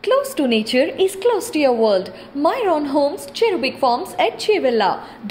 Close to nature is close to your world. Myron Homes, Cherubic Farms at Chevilla,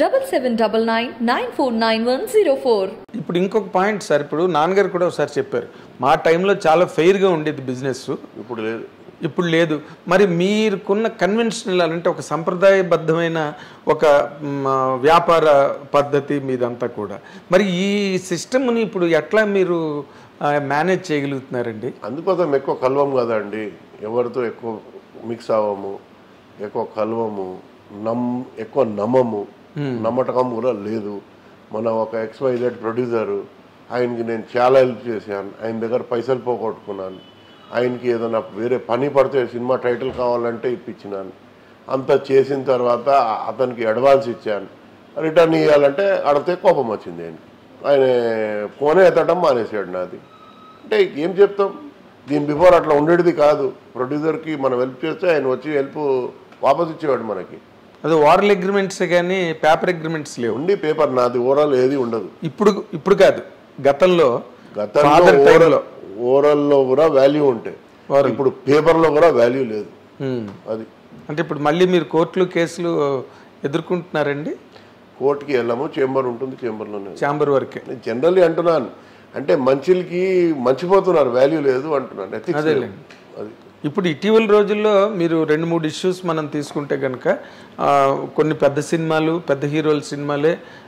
7799 ఇప్పుడు ఇంకొక point sir ఇప్పుడు నాన్నగారు కూడా ఒకసారి చెప్పారు మా టైంలో చాలా ఫెయిర్గా ఉండేది బిజినెస్ ఇప్పుడు లేదు ఇప్పుడు లేదు మరి మీరుకున్న కన్వెన్షనల్ అంటే ఒక సంప్రదాయబద్ధమైన ఒక మ్, వ్యాపార పద్ధతి మీదంతా కూడా మరి ఈ సిస్టమ్ని ఇప్పుడు ఎట్లా మీరు మేనేజ్ చేయగలుగుతున్నారండి అందుకోసం ఎక్కువ కలవం కదండి ఎవరితో ఎక్కువ మిక్స్ అవ్వము ఎక్కువ కలవము నమ్ ఎక్కువ నమ్మము నమ్మటకం కూడా లేదు మన ఒక ఎక్స్వైజెడ్ ప్రొడ్యూసరు ఆయనకి నేను చాలా హెల్ప్ చేశాను ఆయన దగ్గర పైసలు పోగొట్టుకున్నాను ఆయనకి ఏదైనా వేరే పని పడితే సినిమా టైటిల్ కావాలంటే ఇప్పించినాను అంత చేసిన తర్వాత అతనికి అడ్వాన్స్ ఇచ్చాను రిటర్న్ ఇవ్వాలంటే అడిగితే కోపం వచ్చింది ఆయనకి ఆయన ఫోనే ఎత్తడం మానేసాడు నాది అంటే ఏం చెప్తాం దీని బిఫోర్ అట్లా ఉండేది కాదు ప్రొడ్యూసర్కి మనం హెల్ప్ చేస్తే ఆయన వచ్చి హెల్ప్ వాపస్ ఇచ్చేవాడు మనకి అది వారల్ అగ్రిమెంట్స్ కానీ పేపర్ అగ్రిమెంట్స్ లేవు ఉండి పేపర్ నాది ఓవరాల్ ఏది ఉండదు ఇప్పుడు ఇప్పుడు కాదు గతంలో గతంలో ఫాదర్ టైంలో ఓవరాల్లో కూడా వాల్యూ ఉంటాయి Oral. ఇప్పుడు పేపర్లో కూడా వాల్యూ లేదు అది అంటే ఇప్పుడు మళ్ళీ మీరు కోర్టులు కేసులు ఎదుర్కొంటున్నారండి కోర్టుకి వెళ్ళాము చేంబర్ ఉంటుంది చేంబర్లోనే ఛాంబర్ వరకే నేను జనరల్లీ అంటున్నాను అంటే మనుషులకి మర్చిపోతున్నారు వాల్యూ లేదు అంటున్నాను ఎథిక్స్ లేదు. అది ఇప్పుడు ఇటీవల రోజుల్లో మీరు రెండు మూడు ఇష్యూస్ మనం తీసుకుంటే కనుక ఆ, కొన్ని పెద్ద సినిమాలు పెద్ద హీరోల సినిమాలే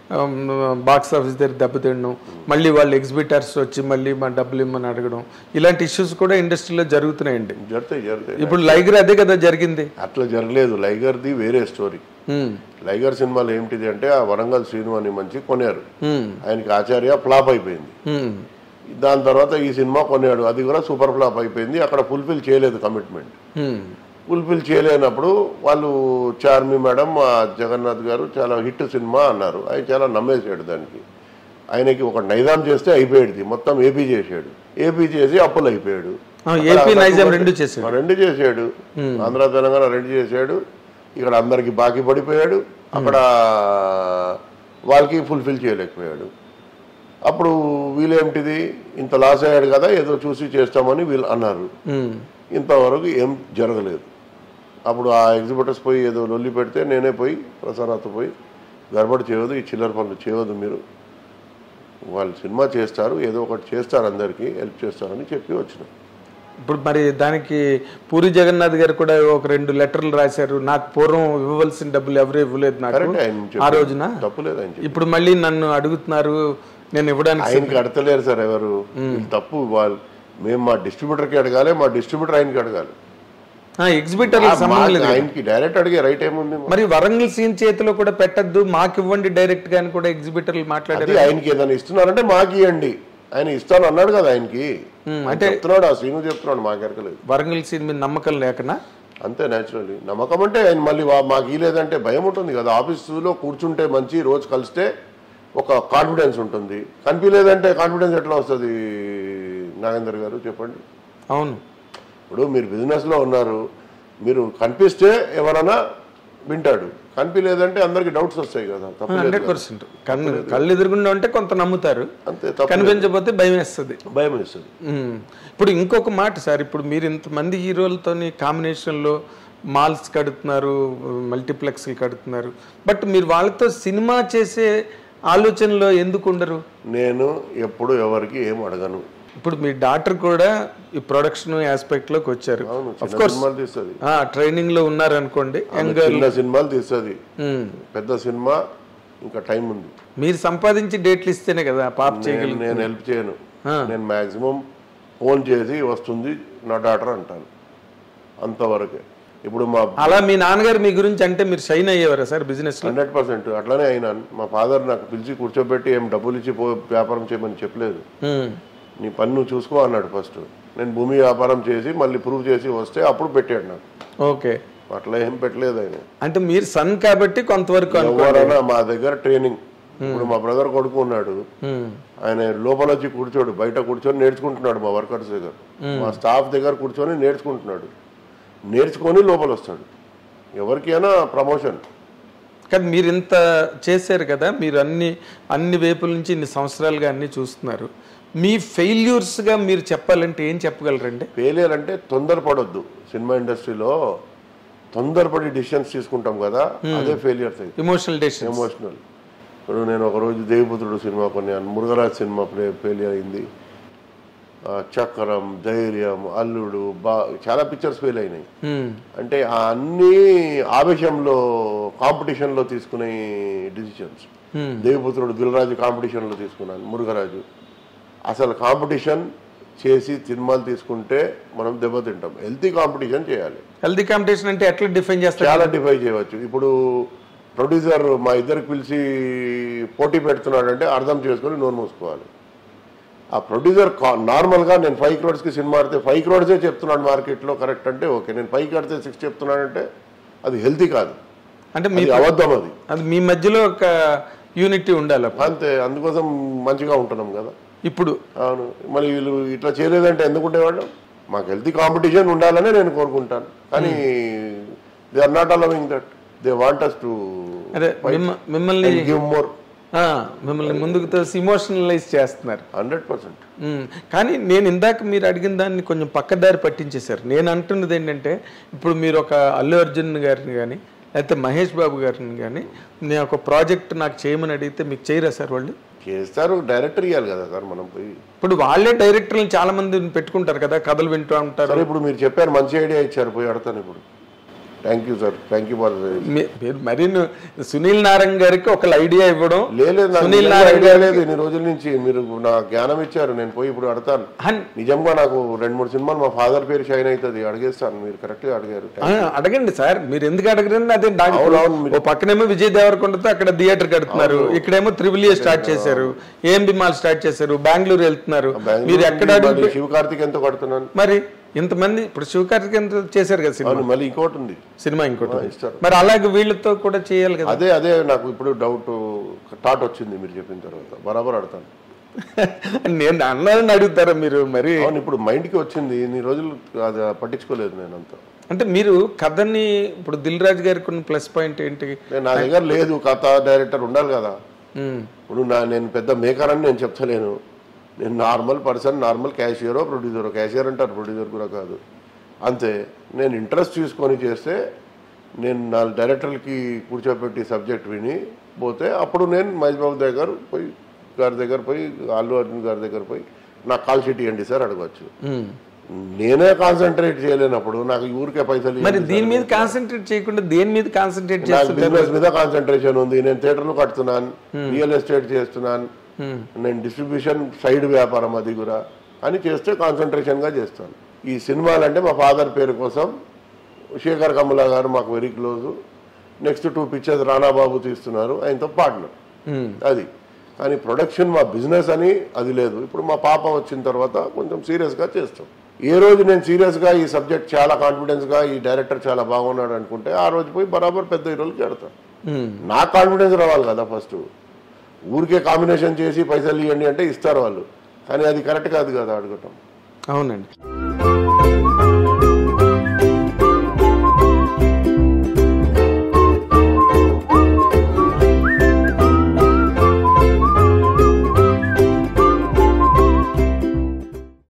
బాక్స్ ఆఫీస్ దగ్గర దెబ్బతినడం మళ్ళీ వాళ్ళు ఎగ్జిబిటర్స్ వచ్చి మళ్ళీ మా డబ్బులు ఇమ్మని అడగడం ఇలాంటి ఇష్యూస్ కూడా ఇండస్ట్రీలో జరుగుతున్నాయండి జరుగుతాయి జరుగుతాయి ఇప్పుడు లైగర్ అదే కదా జరిగింది అట్లా జరగలేదు లైగర్ది వేరే స్టోరీ ఉమ్, లైగర్ సినిమాలో ఏమిటిది అంటే ఆ వరంగల్ శ్రీను అని మంచి కొనారు ఉమ్, ఆయనకి ఆచార్య ఫ్లాప్ అయిపోయింది ఉమ్, దాని తర్వాత ఈ సినిమా కొన్నాడు అది కూడా సూపర్ ఫ్లాప్ అయిపోయింది అక్కడ ఫుల్ఫిల్ చేయలేదు కమిట్మెంట్ ఉమ్, ఫుల్ఫిల్ చేయలేనప్పుడు వాళ్ళు చార్మి మేడం ఆ జగన్నాథ్ గారు చాలా హిట్ సినిమా అన్నారు ఆయన చాలా నమ్మేసాడు దానికి ఆయనకి ఒక నైజాం చేస్తే అయిపోయాడు మొత్తం ఏపీ చేసాడు ఏపీ చేసి అప్పులు అయిపోయాడు ఆ, ఏపీ నైజాం రెండు చేశాడు ఆ, రెండు చేసాడు ఆంధ్ర తెలంగాణ రెండు చేసాడు ఇక్కడ అందరికి బాకీ పడిపోయాడు అక్కడ వాళ్ళకి ఫుల్ఫిల్ చేయలేకపోయాడు అప్పుడు వీళ్ళేమిటిది ఇంత లాస్ అయ్యాడు కదా ఏదో చూసి చేస్తామని వీళ్ళు అన్నారు ఉమ్, ఇంతవరకు ఏం జరగలేదు అప్పుడు ఆ ఎగ్జిబిటర్స్ పోయి ఏదో లొల్లి పెడితే నేనే పోయి ప్రసారాతో పోయి గడబడి చేయవద్దు ఈ చిల్లర పనులు చేయవద్దు మీరు వాళ్ళు సినిమా చేస్తారు ఏదో ఒకటి చేస్తారు అందరికీ హెల్ప్ చేస్తారని చెప్పి వచ్చిన ఇప్పుడు మరి దానికి పూరి జగన్నాథ్ గారు కూడా ఒక రెండు లెటర్లు రాశారు నాకు పూర్వం ఇవ్వవలసిన డబ్బులు ఎవరు ఇవ్వలేదు నాకు కరెక్ట్ ఆయన ఆ చెప్పి రోజున తప్పులేదు ఆయన చెప్పి ఇప్పుడు మళ్ళీ నన్ను అడుగుతున్నారు నేను ఇవ్వడానికి ఆయనకి అడతలేరు సార్ ఎవరు వీళ్ళు తప్పు వాళ్ళు మేము మా డిస్ట్రిబ్యూటర్కి అడగాలి మా డిస్ట్రిబ్యూటర్ ఆయనకి అడగాలి ఎగ్జిబిటర్ సంబంధం మా- లేదు ఆయనకి డైరెక్ట్ అడిగే రైట్ ఏముంది మరి వరంగల్ సీన్ చేతిలో కూడా పెట్టద్దు మాకు ఇవ్వండి డైరెక్ట్ గాని కూడా ఎగ్జిబిటర్లు మాట్లాడారు అది ఆయనకి ఏదైనా ఇస్తున్నారంటే మాకు ఇవ్వండి ఆయన ఇస్తాను అన్నాడు కదా ఆయనకి ఆయన చెప్తున్నాడు ఆ శ్రీను చెప్తున్నాడు మాకు ఎరకలేదు వరంగల్ సీన్ మీద నమ్మకం లేకనా అంతే న్యాచురల్లీ నమ్మకం అంటే ఆయన మళ్ళీ వా- మాకు ఇలేదంటే భయం ఉంటుంది కదా ఆఫీసులో కూర్చుంటే మంచి రోజు కలిస్తే ఒక కాన్ఫిడెన్స్ ఉంటుంది కనిపించలేదంటే కాన్ఫిడెన్స్ ఎట్లా వస్తుంది నాగేందర్ గారు చెప్పండి అవును ఇప్పుడు మీరు బిజినెస్లో ఉన్నారు మీరు కనిపిస్తే ఎవరైనా వింటాడు కనిపించలేదంటే అందరికి డౌట్స్ వస్తాయి కదా తప్పు లేదు హండ్రెడ్ కదా. పర్సెంట్ కన్ను కళ్ళు ఎదురుగుండా ఉంటే కొంత నమ్ముతారు అంతే తప్పు లేదు. కనిపించకపోతే భయం వేస్తుంది భయం వేస్తుంది మ్మ్. ఇప్పుడు ఇంకొక మాట సార్ ఇప్పుడు మీరు ఇంతమంది హీరోలతోని కాంబినేషన్లో మాల్స్ కడుతున్నారు మల్టీప్లెక్స్లు కడుతున్నారు బట్ మీరు వాళ్ళతో సినిమా చేసే ఆలోచనలో ఎందుకు ఉండరు నేను ఎప్పుడు ఎవరికి ఏం అడగను ఇప్పుడు మీ డాక్టర్ కూడా ఈ ప్రొడక్షన్ ఆస్పెక్ట్లోకి వచ్చారు అవును Of చిన్న course. సినిమాలు తీస్తుంది ఆ, ట్రైనింగ్ లో ఉన్నారనుకోండి యంగ్ చిన్న సినిమాలు తీస్తుంది మ్మ్. పెద్ద సినిమా ఇంకా టైం ఉంది మీరు సంపాదించి డేట్లు ఇస్తేనే కదా పాప చేయగలి నేను నేను హెల్ప్ చేయను నేను మాక్సిమం ఫోన్ చేసి వస్తుంది నా డాటర్ అంటాను అంతవరకే ఇప్పుడు మా అలా మీ నాన్నగారు మీ గురించి అంటే మీరు షైన్ అయ్యేవారా సార్ బిజినెస్ లో హండ్రెడ్ పర్సెంట్ అట్లానే అయినాను మా ఫాదర్ నాకు పిలిచి కూర్చోబెట్టి ఏం డబ్బులు ఇచ్చి పో వ్యాపారం చేయమని చెప్పలేదు మ్మ్. నీ పని నువ్వు చూసుకో అన్నాడు ఫస్ట్ నేను భూమి వ్యాపారం చేసి మళ్ళీ ప్రూవ్ చేసి వస్తే అప్పుడు పెట్టాడు నాకు ఓకే అట్లా ఏం పెట్టలేదు ఆయన అంటే మీరు సన్ కాబట్టి కొంతవరకు అనుకో ఎవరైనా మా దగ్గర ట్రైనింగ్ ఇప్పుడు మా బ్రదర్ కొడుకు ఉన్నాడు మ్మ్. ఆయన లోపల వచ్చి కూర్చోడు బయట కూర్చొని నేర్చుకుంటున్నాడు మా వర్కర్స్ దగ్గర మా స్టాఫ్ దగ్గర కూర్చొని నేర్చుకుంటున్నాడు నేర్చుకొని లోపల వస్తాడు ఎవరికైనా ప్రమోషన్ కానీ మీరు ఇంత చేశారు కదా మీరు అన్ని అన్ని వైపుల నుంచి ఇన్ని సంవత్సరాలుగా అన్ని చూస్తున్నారు మీ ఫెయిల్యూర్స్గా మీరు చెప్పాలంటే ఏం చెప్పగలరండి ఫెయిలియర్ అంటే తొందరపడొద్దు సినిమా ఇండస్ట్రీలో తొందరపడి డిసిషన్స్ తీసుకుంటాం కదా అదే ఫెయిలియర్స్ అయితే ఇమోషనల్ డెసిషన్ ఎమోషనల్ ఇప్పుడు నేను ఒక రోజు దేవపుత్రుడు సినిమా కొన్నాను మురుగరాజ్ సినిమా ప్లే ఫెయిలియర్ అయింది ఆ, చక్రం ధైర్యం అల్లుడు బా చాలా పిక్చర్స్ ఫెయిల్ అయినాయి అంటే ఆ అన్ని ఆవేశంలో కాంపిటీషన్లో తీసుకునే డిసిషన్స్ దేవపుత్రుడు దిల్రాజు కాంపిటీషన్లో తీసుకున్నాను మురుగరాజు అసలు కాంపిటీషన్ చేసి సినిమాలు తీసుకుంటే మనం దెబ్బతింటాం హెల్తీ కాంపిటీషన్ చేయాలి హెల్దీ కాంపిటీషన్ అంటే ఎట్లా డిఫైన్ చేస్తారు చాలా డిఫై చేయవచ్చు ఇప్పుడు ప్రొడ్యూసర్ మా ఇద్దరికి పిలిచి పోటీ పెడుతున్నాడంటే అర్థం చేసుకొని నోరు మూసుకోవాలి ఆ ప్రొడ్యూసర్ నార్మల్గా నేను ఫైవ్ క్రోడ్స్కి సినిమా ఆడితే ఫైవ్ క్రోడ్సే చెప్తున్నాడు మార్కెట్లో కరెక్ట్ అంటే ఓకే నేను ఫైవ్ కడితే సిక్స్ చెప్తున్నానంటే అది హెల్తీ కాదు అంటే మీ అది అబద్ధం అది అది మీ మధ్యలో ఒక యూనిటీ ఉండాలి అప్పుడు. అంతే అందుకోసం మంచిగా ఉంటున్నాం కదా ఇప్పుడు అవును మరి వీళ్ళు ఇట్లా చేయలేదంటే ఎందుకు ఉండేవాళ్ళు మాకు హెల్తీ కాంపిటీషన్ ఉండాలనే నేను కోరుకుంటాను కానీ they are not allowing that they want us to అదే మిమ్మ- మిమ్మల్ని గివ్ మోర్ ఆ, మిమ్మల్ని ముందుకు తోసి ఇమోషనలైజ్ చేస్తున్నారు హండ్రెడ్ పర్సెంట్ మ్మ్. కానీ నేను ఇందాక మీరు అడిగిన దాన్ని కొంచెం పక్కదారి పట్టించేశారు నేను అంటున్నది ఏంటంటే ఇప్పుడు మీరు ఒక అల్లు అర్జున్ గారిని కానీ లేకపోతే మహేష్ బాబు గారిని కానీ నేను ఒక ప్రాజెక్ట్ నాకు చేయమని అడిగితే మీకు చేయరా సార్ వాళ్ళు చేస్తారు డైరెక్టర్ ఇవ్వాలి కదా సార్ మనం పోయి ఇప్పుడు వాళ్ళే డైరెక్టర్లు చాలా మంది పెట్టుకుంటారు కదా కథలు వింటూ ఉంటారు సరే ఇప్పుడు మీరు చెప్పారు మంచి ఐడియా ఇచ్చారు పోయి అడతాను ఇప్పుడు thank you sir thank you for మీ- మీరు మరి ను- సునీల్ నారాయణ గారికి ఒక ఐడియా ఇవ్వడం లేదు నాకు సునీల్ నిజంగా నారాయణ ఐడియా లేదు ఇన్ని రోజుల నుంచి మీరు నా జ్ఞానం ఇచ్చారు నేను పోయి ఇప్పుడు అడతాను హన్- నిజంగా నాకు రెండు మూడు సినిమాలు మా ఫాదర్ పేరు షైన్ అవుతుంది అడిగేస్తాను మీరు కరెక్ట్గా అడిగారు ఆ, అడగండి సార్ మీరు ఎందుకు అడగరండి అదే నాకు అవునవును, మీరు- ఓ పక్కనేమో విజయ్ దేవరకొండతో అక్కడ థియేటర్ కడుతున్నారు ఇక్కడేమో త్రిబుల్ స్టార్ట్ చేశారు ఏఎంబి మాల్ స్టార్ట్ చేశారు బెంగళూరు వెళ్తున్నారు మీరు ఎక్కడ బెంగళూరు అడిగి మళ్ళీ శివకార్తిక్ ఎంతో కడుతున్నాను మరి ఇంతమంది ఇప్పుడు శివకార్తికేయన్ చేశారు కదా సినిమా అవును మళ్ళీ ఇంకోటి ఉంది సినిమా ఇంకోటి ఇస్తారు. మరి అలాగే వీళ్ళతో కూడా చేయాలి కదా అదే అదే నాకు ఇప్పుడు డౌట్ థాట్ వచ్చింది మీరు చెప్పిన తర్వాత బరాబర్ అడతాను నేను అన్నారని అడుగుతారా మీరు మరి అవును ఇప్పుడు మైండ్కి వచ్చింది ఇన్ని రోజులు అది పట్టించుకోలేదు నేను అంతా అంటే మీరు కథని ఇప్పుడు దిల్ రాజు గారికి ఉన్న ప్లస్ పాయింట్ ఏంటి నేను నా దగ్గర లేదు కథ డైరెక్టర్ ఉండాలి కదా ఉమ్, ఇప్పుడు నా నేను పెద్ద మేకర్ అని నేను చెప్తలేను నేను నార్మల్ పర్సన్ నార్మల్ క్యాషియరో ప్రొడ్యూసరో క్యాషియర్ అంటారు ప్రొడ్యూసర్ కూడా కాదు అంతే నేను ఇంట్రెస్ట్ తీసుకొని చేస్తే నేను నా డైరెక్టర్కి కూర్చోబెట్టి సబ్జెక్ట్ విని పోతే అప్పుడు నేను మహేష్ బాబు దగ్గర పోయి గారి దగ్గర పోయి అల్లు అర్జున్ గారి దగ్గర పోయి నాకు కాల్ షీట్ ఇవ్వండి సార్ అడగచ్చు ఉమ్. నేనే కాన్సన్ట్రేట్ చేయలేనప్పుడు నాకు ఈ ఊరికే పైసలు మరి ఇవ్వండి దీని మీద కాన్సన్ట్రేట్ చేయకుండా దేని మీద కాన్సన్ట్రేట్ నాకు చేస్తుంటారు బిజినెస్ మీద కాన్సన్ట్రేషన్ ఉంది నేను థియేటర్లు కడుతున్నాను రియల్ ఎస్టేట్ చేస్తున్నాను నేను డిస్ట్రిబ్యూషన్ సైడ్ వ్యాపారం అది కూడా అని చేస్తే కాన్సన్ట్రేషన్ గా చేస్తాను ఈ సినిమాలు అంటే మా ఫాదర్ పేరు కోసం శేఖర్ కమల గారు మాకు very close next two pictures Ranababu తీస్తున్నారు ఆయనతో పార్ట్నర్ అది కానీ ప్రొడక్షన్ మా బిజినెస్ అని అది లేదు ఇప్పుడు మా పాప వచ్చిన తర్వాత కొంచెం సీరియస్గా చేస్తాం ఏ రోజు నేను సీరియస్గా ఈ సబ్జెక్ట్ చాలా కాన్ఫిడెన్స్గా ఈ డైరెక్టర్ చాలా బాగున్నాడు అనుకుంటే ఆ రోజు పోయి బరాబర్ పెద్ద హీరోలకి ఆడతాను నా కాన్ఫిడెన్స్ రావాలి కదా ఫస్ట్ ఊరికే కాంబినేషన్ చేసి పైసలు ఇవ్వండి అంటే ఇస్తారు వాళ్ళు కానీ అది కరెక్ట్ కాదు కదా అడగటం అవునండి